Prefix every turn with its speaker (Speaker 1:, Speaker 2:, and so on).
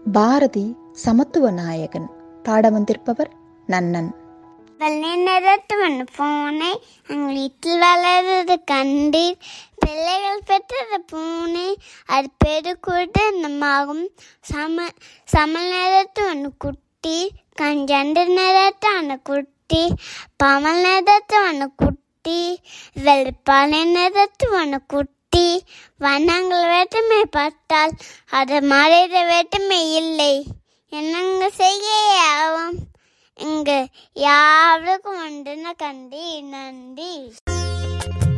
Speaker 1: பாரதி சமத்துவ நாயகன் பாட வந்திருப்பவர் நன்னன்
Speaker 2: வெள்ளை நிறத்துவன் பூனை எங்கள் வீட்டில் வளர்றது கண்டீர் பிள்ளைகள் பெற்றது பூனை அது பெருக்குடனமாகும் சம சமல் நிறத்துவன் குட்டி கஞ்சண்டு நிறத்தான குட்டி பமல் நிறத்துவன குட்டி வெள்ளிப்பாலை நிறத்துவன குட்டி வண்ணங்கள் வேற்றுமை பார்த்தால் அது மறைத வேற்றுமை இல்லை என்னங்க செய்ய ஆகும் இங்கு யாருக்கும் உண்டுன கண்டி நன்றி